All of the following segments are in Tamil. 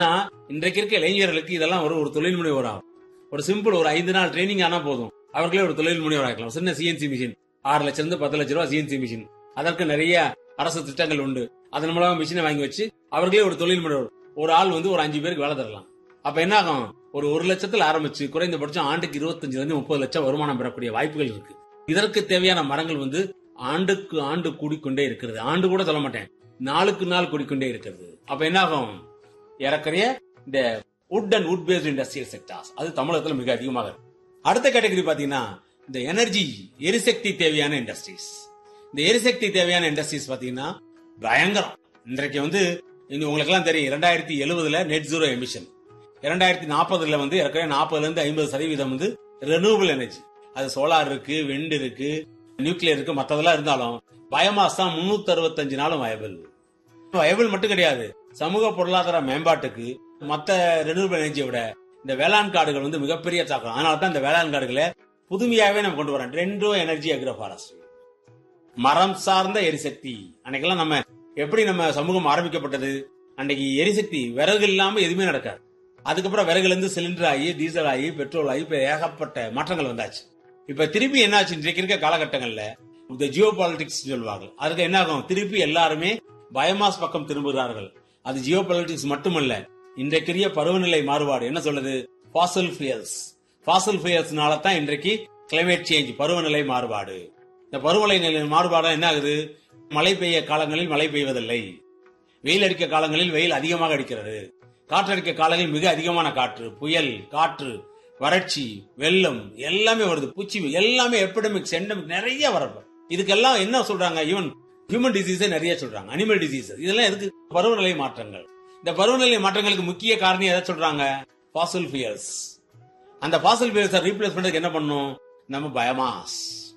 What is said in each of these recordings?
ஆனா, இன்றைக்கு இருக்க இளைஞர்களுக்கு இதெல்லாம் ஒரு ஒரு தொழில் முனைவர் ஆகும் ஒரு சிம்பிள் ஒரு ஐந்து நாள் ட்ரைனிங் ஆனா போதும் அவர்களே ஒரு தொழில் முனைவர் ஆக்கலாம் சின்ன சிஎன்சி மிஷின் ஆறு லட்சம் இருந்து பத்து லட்சம் ரூபாய் சிஎன்சி மிஷின் அதற்கு நிறைய அரசு திட்டங்கள் உண்டு அதன் மூலமா மிஷினை வாங்கி வச்சு அவர்களே ஒரு தொழில் முனைவர் ஒரு ஆள் வந்து ஒரு அஞ்சு பேருக்கு வேலை தரலாம் அப்ப என்ன ஆகும் ஒரு ஒரு லட்சத்துல ஆரம்பிச்சு குறைந்தபட்சம் ஆண்டுக்கு இருபத்தஞ்சுல இருந்து முப்பது லட்சம் வருமானம் பெறக்கூடிய வாய்ப்புகள் இருக்கு இதற்கு தேவையான மரங்கள் வந்து ஆண்டுக்கு ஆண்டு கூடிக்கொண்டே இருக்கிறது ஆண்டு கூட சொல்ல மாட்டேன் நாளுக்கு நாள் கூடிக்கொண்டே இருக்கிறது அப்ப என்ன ஆகும் ஏறக்குறைய இந்த wood and wood based industrial sectors அது தமிழகத்துல மிக அதிகமாக இருக்கு அடுத்த கேட்டகரி பாத்தீங்கன்னா இந்த எனர்ஜி எரிசக்தி தேவையான இண்டஸ்ட்ரீஸ் இந்த எரிசக்தி தேவையான இண்டஸ்ட்ரீஸ் பாத்தீங்கன்னா பயங்கரம் இன்றைக்கு வந்து இங்க உங்களுக்கு எல்லாம் தெரியும் இரண்டாயிரத்தி எழுபதுல நெட் ஜீரோ எமிஷன் இரண்டாயிரத்தி நாற்பதுல வந்து ஏற்கனவே நாற்பதுல இருந்து ஐம்பது சதவீதம் வந்து ரெனியூபிள் எனர்ஜி அது சோலார் இருக்கு விண்ட் இருக்கு நியூக்ளியர் இருக்கு மத்ததெல்லாம் இருந்தாலும் பயோமாஸ் தான் முன்னூத்தி அறுபத்தஞ்சு நாளும் வயபிள் வயபிள் மட்டும் கிடையாது சமூக பொருளாதார மேம்பாட்டுக்கு மத்த ரெனியூபிள் எனர்ஜியை விட இந்த வேளாண் காடுகள் வந்து மிகப்பெரிய தாக்கம் அதனால தான் இந்த வேளாண் காடுகளை புதுமையாவே நம்ம கொண்டு வரோம் ரெண்டோ எனர்ஜி அக்ரோ ஃபாரஸ்ட் மரம் சார்ந்த எரிசக்தி அன்னைக்கெல்லாம் நம்ம எப்படி நம்ம சமூகம் ஆரம்பிக்கப்பட்டது அன்னைக்கு எரிசக்தி விறகு இல்லாம எதுவுமே நடக்காது அதுக்கப்புறம் விறகுல இருந்து சிலிண்டர் ஆகி டீசல் ஆகி பெட்ரோல் ஆகி இப்ப ஏகப்பட்ட மாற்றங்கள் வந்தாச்சு இப்ப திருப்பி என்னாச்சு இன்றைக்கு இருக்க காலகட்டங்கள்ல இந்த ஜியோ பாலிடிக்ஸ் சொல்லுவாங்க அதுக்கு என்ன ஆகும் திருப்பி எல்லாருமே பயோமாஸ் பக்கம் திரும்புகிறார்கள் அது ஜியோ பாலிடிக்ஸ் மட்டுமல்ல இன்றைக்குரிய பருவநிலை மாறுபாடு என்ன சொல்லுது ஃபாசல் ஃபியல்ஸ் ஃபாசல் ஃபியல்ஸ்னால தான் இன்றைக்கு கிளைமேட் சேஞ்ச் பருவநிலை மாறுபாடு இந்த பருவநிலை மாறுபாடு என்ன ஆகுது மழை பெய்ய காலங்களில் மழை பெய்வதில்லை வெயில் அடிக்க காலங்களில் வெயில் அதிகமாக அடிக்கிறது காற்றடிக்க காலங்களில் மிக அதிகமான காற்று புயல் காற்று வறட்சி வெள்ளம் எல்லாமே வருது பூச்சி எல்லாமே எபிடமிக்ஸ் எண்டமிக் நிறைய வரப்ப இதுக்கெல்லாம் என்ன சொல்றாங்க ஈவன் ஹியூமன் டிசீஸே நிறைய சொல்றாங்க அனிமல் டிசீஸ் இதெல்லாம் எதுக்கு பருவநிலை மாற்றங்கள் இந்த பருவநிலை மாற்றங்களுக்கு முக்கிய காரணம் எதை சொல்றாங்க ஃபாசில் ஃபியர்ஸ் அந்த ஃபாசில் ஃபியர்ஸை ரீப்ளேஸ் பண்றதுக்கு என்ன பண்ணும் நம்ம பயோமாஸ்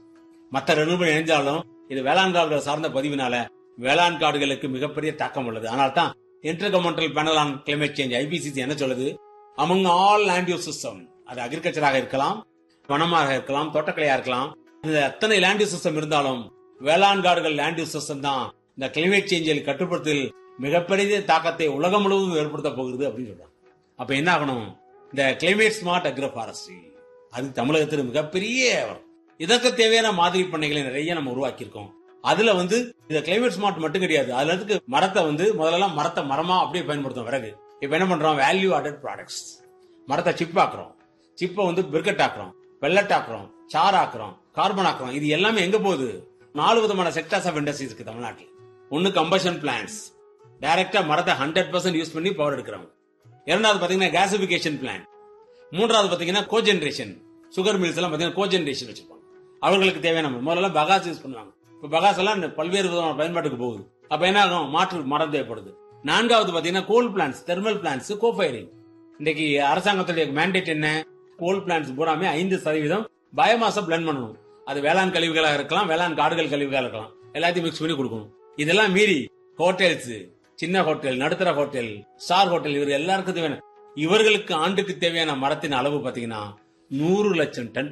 மற்ற ரெனியூபிள் இணைஞ்சாலும் இது வேளாண் காடுகள் சார்ந்த பதிவினால வேளாண் காடுகளுக்கு மிகப்பெரிய தாக்கம் உள்ளது அதனால தான் intergovernmental panel on climate change I P C C என்ன சொல்லுது among all land use system அது அக்ரிகல்ச்சராக இருக்கலாம் வனமாக இருக்கலாம் தோட்டக்கலையா இருக்கலாம் இந்த அத்தனை லேண்ட் யூஸ் சிஸ்டம் இருந்தாலும் வேளாண் காடுகள் லேண்ட் யூஸ் சிஸ்டம் தான் இந்த கிளைமேட் சேஞ்சில் கட்டுப்படுத்தல் மிகப்பெரிய தாக்கத்தை உலகம் முழுவதும் ஏற்படுத்த போகிறது அப்படின்னு சொல்றாங்க அப்ப என்ன ஆகணும் இந்த கிளைமேட் ஸ்மார்ட் அக்ரோ ஃபாரஸ்ட்ரி அது தமிழகத்தில் மிகப்பெரிய வரும். இதற்கு தேவையான மாதிரி பண்ணைகளை நிறைய நம்ம உருவாக்கி இருக்கோம் அதுல வந்து இந்த கிளைமேட் ஸ்மார்ட் மட்டும் கிடையாது அதுல இருக்கு மரத்தை வந்து முதல்ல மரத்தை மரமா அப்படியே பயன்படுத்தும் விறகு இப்ப என்ன பண்றோம் வேல்யூ ஆடட் ப்ராடக்ட்ஸ் மரத்தை சிப் ஆக்குறோம் சிப்பை வந்து பிர்கட் ஆக்குறோம் பெல்லட் ஆக்குறோம் சார் ஆக்குறோம் கார்பன் ஆக்குறோம் இது எல்லாமே எங்க போகுது நாலு விதமான செக்டர்ஸ் ஆஃப் இண்டஸ்ட்ரீஸ் இருக்கு தமிழ்நாட்டில் ஒன்னு கம்பஷன் பிளான்ஸ் டைரக்டா மரத்தை ஹண்ட்ரட் பர்சன்ட் யூஸ் பண்ணி பவர் எடுக்கிறவங்க இரண்டாவது பாத்தீங்கன்னா கேசிபிகேஷன் பிளான் மூன்றாவது பாத்தீங்கன்னா கோஜெனரேஷன் சுகர் மில்ஸ் எல்லாம் பாத்தீங்கன்னா கோஜெனரேஷன் வச்சிருப்பாங்க அவர்களுக்கு தேவையான மரம். முதல்ல பகாஸ் யூஸ் பண்ணுவாங்க இப்ப பகாஸ் எல்லாம் பல்வேறு விதமான பயன்பாட்டுக்கு போகுது அப்ப என்ன ஆகும் மாற்று மரம் தேவைப்படுது நான்காவது பாத்தீங்கன்னா coal plants thermal plants cofiring இன்னைக்கு அரசாங்கத்துடைய மேண்டேட் என்ன கோல் பிளான்ஸ் பூராமே ஐந்து சதவீதம் பயோமாஸ பிளண்ட் பண்ணணும் அது வேளாண் கழிவுகளாக இருக்கலாம் வேளாண் காடுகள் கழிவுகளாக இருக்கலாம் எல்லாத்தையும் மிக்ஸ் பண்ணி கொடுக்கணும் இதெல்லாம் மீறி ஹோட்டல்ஸ் சின்ன ஹோட்டல் நடுத்தர ஹோட்டல் ஸ்டார் ஹோட்டல் இவர் எல்லாருக்கும் தேவையான இவர்களுக்கு ஆண்டுக்கு தேவையான மரத்தின் அளவு பாத்தீங்கன்னா நூறு லட்சம் டன்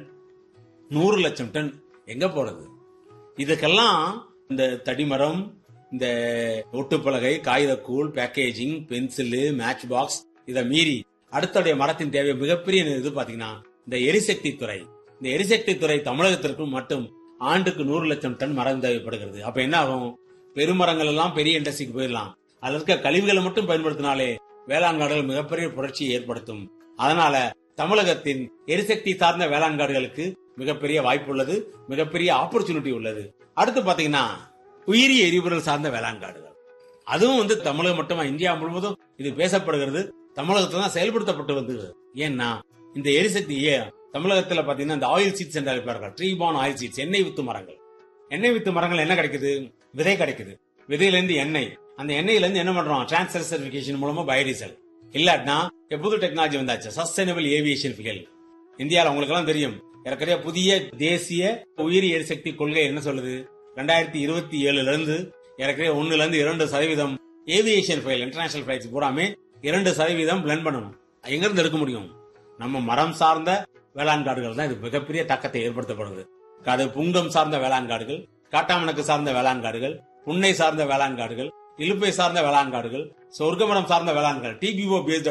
நூறு லட்சம் டன் எங்க போறது இதுக்கெல்லாம் இந்த தடிமரம் இந்த ஒட்டுப்பலகை காகிதக்கூழ் பேக்கேஜிங் பென்சில் மேட்ச் பாக்ஸ் இதை மீறி அடுத்தடைய மரத்தின் தேவை மிகப்பெரிய இது பாத்தீங்கன்னா இந்த எரிசக்தி துறை இந்த எரிசக்தி துறை தமிழகத்திற்கு மட்டும் ஆண்டுக்கு நூறு லட்சம் டன் மரம் தேவைப்படுகிறது அப்ப என்ன ஆகும் பெருமரங்கள் எல்லாம் பெரிய இண்டஸ்ட்ரிக்கு போயிடலாம் அதுல இருக்க கழிவுகளை மட்டும் பயன்படுத்தினாலே வேளாண் காடுகள் மிகப்பெரிய புரட்சியை ஏற்படுத்தும் அதனால தமிழகத்தின் எரிசக்தி சார்ந்த வேளாண் காடுகளுக்கு மிகப்பெரிய வாய்ப்பு உள்ளது மிகப்பெரிய ஆப்பர்ச்சுனிட்டி உள்ளது அடுத்து பாத்தீங்கன்னா உயிரி எரிபொருள் சார்ந்த வேளாண் காடுகள் அதுவும் வந்து தமிழகம் மட்டுமா இந்தியா முழுவதும் இது பேசப்படுகிறது தமிழகத்துல தான் செயல்படுத்தப்பட்டு வந்தது ஏன்னா இந்த எரிசக்தி ஏன் தமிழகத்துல பாத்தீங்கன்னா இந்த ஆயில் சீட்ஸ் என்று அழைப்பார்கள் ட்ரீ பான் ஆயில் சீட்ஸ் எண்ணெய் வித்து மரங்கள் எண்ணெய் வித்து மரங்கள் என்ன கிடைக்குது விதை கிடைக்குது விதையில இருந்து எண்ணெய் அந்த எண்ணெயில இருந்து என்ன பண்றோம் டிரான்ஸ்ஃபர் சர்டிபிகேஷன் மூலமா பயோடீசல் இல்லாட்டினா இப்ப புது டெக்னாலஜி வந்தாச்சு சஸ்டைனபிள் ஏவியேஷன் ஃபியல் இந்தியாவில் உங்களுக்கு எல்லாம் தெரியும் ஏற்கனவே புதிய தேசிய உயிரி எரிசக்தி கொள்கை என்ன சொல்லுது ரெண்டாயிரத்தி இருபத்தி ஏழுல இருந்து ஏற்கனவே ஒண்ணுல இருந்து இரண்டு சதவீதம் ஏவியேஷன் ஃபைல் இன்டர்நேஷனல் பிளைட்ஸ் பூராமே இரண்டு சதவீதம் பிளண்ட் பண்ணணும் எங்க இருந்து எடுக்க முடியும் நம்ம மரம் சார்ந்த வேளாண் காடுகள் தான் இது மிகப்பெரிய தாக்கத்தை ஏற்படுத்தப்படுது அது புங்கம் சார்ந்த வேளாண் காடுகள் காட்டாமணக்கு சார்ந்த வேளாண் காடுகள் புன்னை சார்ந்த வேளாண் காடுகள் இலுப்பை சார்ந்த வேளாண் காடுகள் சொர்க்கமரம் சார்ந்த வேளாண்கள் டிபிஓ பேஸ்ட்